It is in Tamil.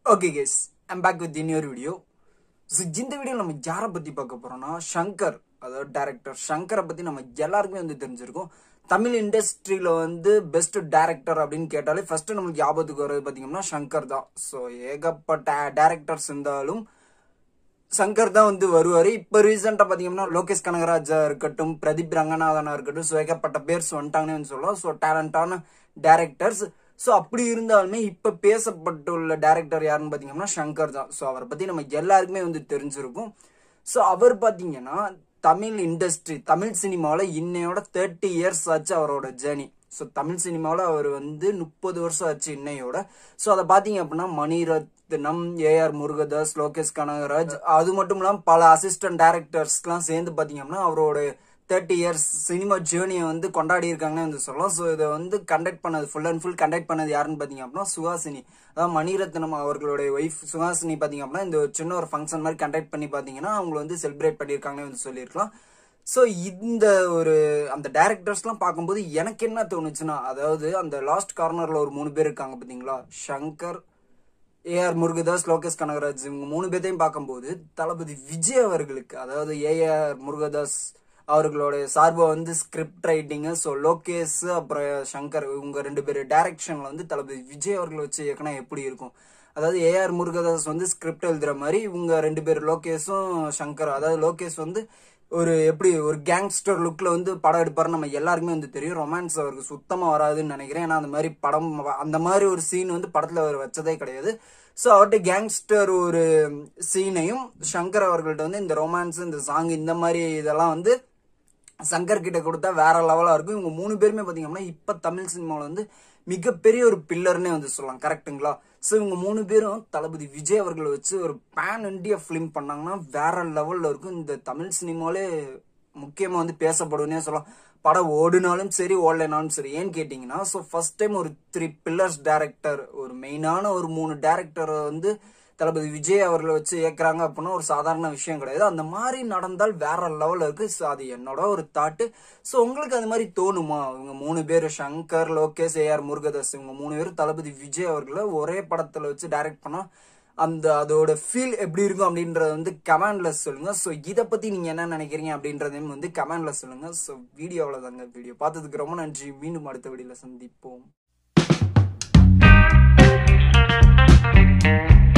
okay guys I'm back with இன்னொரு வீடியோ ஸோ இந்த வீடியோ நம்ம யாரை பற்றி பார்க்க போகிறோம்னா ஷங்கர் அதாவது டேரக்டர் ஷங்கரை பற்றி நம்ம எல்லாருக்குமே வந்து தெரிஞ்சிருக்கோம் தமிழ் இண்டஸ்ட்ரியில் வந்து பெஸ்ட் டேரக்டர் அப்படின்னு கேட்டாலே ஃபர்ஸ்ட் நம்மளுக்கு ஞாபகத்துக்கு வர்றது பார்த்தீங்கன்னா ஷங்கர் தான் ஸோ ஏகப்பட்ட டேரக்டர்ஸ் இருந்தாலும் சங்கர் தான் வந்து வருவார் இப்போ ரீசெண்டாக பார்த்தீங்கன்னா லோகேஷ் கனகராஜா இருக்கட்டும் பிரதீப் ரங்கநாதனா இருக்கட்டும் ஸோ ஏகப்பட்ட பேர்ஸ் வந்துட்டாங்கன்னு வந்து சொல்லலாம் ஸோ டேலண்டான டேரக்டர்ஸ் ஸோ அப்படி இருந்தாலுமே இப்போ பேசப்பட்டுள்ள டேரக்டர் யாருன்னு பார்த்தீங்கன்னா சங்கர் தான் ஸோ அவரை பற்றி நம்ம எல்லாருக்குமே வந்து தெரிஞ்சிருக்கும் ஸோ அவர் பார்த்தீங்கன்னா தமிழ் இண்டஸ்ட்ரி தமிழ் சினிமாவில் இன்னையோட தேர்ட்டி இயர்ஸ் ஆச்சு அவரோட ஜேர்னி ஸோ தமிழ் சினிமாவில் அவர் வந்து முப்பது வருஷம் ஆச்சு இன்னையோட ஸோ அதை பார்த்தீங்க அப்படின்னா மணிரத்னம் ஏஆர் முருகதாஸ் லோகேஷ் கனகராஜ் அது மட்டும் இல்லாமல் பல அசிஸ்டன்ட் டேரக்டர்ஸ்லாம் சேர்ந்து பார்த்தீங்க அப்படின்னா அவரோட தேர்ட்டி இயர்ஸ் சினிமா ஜேர்னியை வந்து கொண்டாடி இருக்காங்கன்னு வந்து சொல்லலாம் ஸோ இதை வந்து கண்டக்ட் பண்ணது ஃபுல் அண்ட் ஃபுல் கண்டக்ட் பண்ணது யாருன்னு பார்த்தீங்க அப்படின்னா சுஹாசினி அதாவது மணிரத்னம் அவர்களுடைய ஒய்ஃப் சுஹாசினி பார்த்தீங்க அப்படின்னா இந்த ஒரு சின்ன ஒரு ஃபங்க்ஷன் மாதிரி கண்டக்ட் பண்ணி பார்த்தீங்கன்னா அவங்க வந்து செலிப்ரேட் பண்ணியிருக்காங்கன்னு வந்து சொல்லியிருக்கலாம் ஸோ இந்த ஒரு அந்த டேரக்டர்ஸ்லாம் பார்க்கும்போது எனக்கு என்ன தோணுச்சுன்னா அதாவது அந்த லாஸ்ட் கார்னரில் ஒரு மூணு பேர் இருக்காங்க பார்த்தீங்களா ஷங்கர் ஏஆர் முருகதாஸ் லோகேஷ் கனகராஜ் இவங்க மூணு பேர்த்தையும் பார்க்கும்போது தளபதி விஜய் அவர்களுக்கு அதாவது ஏஆர் முருகதாஸ் அவர்களோட சார்பாக வந்து ஸ்கிரிப்ட் ரைட்டிங்கு ஸோ லோகேஷ் அப்புறம் சங்கர் இவங்க ரெண்டு பேர் டைரக்ஷனில் வந்து தளபதி விஜய் அவர்கள் வச்சு இயக்கினா எப்படி இருக்கும் அதாவது ஏஆர் முருகதாஸ் வந்து ஸ்கிரிப்ட் எழுதுற மாதிரி இவங்க ரெண்டு பேர் லோகேஷும் சங்கர் அதாவது லோகேஷ் வந்து ஒரு எப்படி ஒரு கேங்ஸ்டர் லுக்ல வந்து படம் எடுப்பாரு நம்ம எல்லாருக்குமே வந்து தெரியும் ரொமான்ஸ் அவருக்கு சுத்தமா வராதுன்னு நினைக்கிறேன் ஏன்னா அந்த மாதிரி படம் அந்த மாதிரி ஒரு சீன் வந்து படத்துல அவர் வச்சதே கிடையாது ஸோ அவர்கிட்ட கேங்ஸ்டர் ஒரு சீனையும் சங்கர் அவர்கள்ட்ட வந்து இந்த ரொமான்ஸ் இந்த சாங் இந்த மாதிரி இதெல்லாம் வந்து சங்கர் கிட்ட கொடுத்தா வேற லெவலா இருக்கும் இவங்க மூணு பேருமே பாத்தீங்கன்னா இப்ப தமிழ் சினிமாவில் வந்து மிகப்பெரிய ஒரு பில்லர்னே வந்து சொல்லலாம் கரெக்டுங்களா ஸோ இவங்க மூணு பேரும் தளபதி விஜய் அவர்களை வச்சு ஒரு பேன் இண்டியா ஃபிலிம் பண்ணாங்கன்னா வேற லெவல்ல இருக்கும் இந்த தமிழ் சினிமாலே முக்கியமா வந்து பேசப்படுன்னே சொல்லலாம் படம் ஓடினாலும் சரி ஓடலைனாலும் சரி ஏன்னு கேட்டிங்கன்னா ஸோ ஃபர்ஸ்ட் டைம் ஒரு த்ரீ பில்லர்ஸ் டேரக்டர் ஒரு மெயினான ஒரு மூணு டேரக்டரை வந்து தளபதி விஜய் அவர்களை வச்சு இயக்குறாங்க அப்படின்னா ஒரு சாதாரண விஷயம் கிடையாது அந்த மாதிரி நடந்தால் வேற லெவலில் இருக்கு ஸோ அது என்னோட ஒரு தாட்டு ஸோ உங்களுக்கு அது மாதிரி தோணுமா இவங்க மூணு பேர் சங்கர் லோகேஷ் ஏஆர் முருகதாஸ் இவங்க மூணு பேரும் தளபதி விஜய் அவர்களை ஒரே படத்தில் வச்சு டைரக்ட் பண்ணா அந்த அதோட ஃபீல் எப்படி இருக்கும் அப்படின்றத வந்து கமெண்ட்ல சொல்லுங்க ஸோ இதை பத்தி நீங்க என்ன நினைக்கிறீங்க அப்படின்றதையும் வந்து கமெண்ட்ல சொல்லுங்க ஸோ வீடியோ அவ்வளோதாங்க வீடியோ பார்த்ததுக்கு ரொம்ப நன்றி மீண்டும் அடுத்த வீடியோல சந்திப்போம்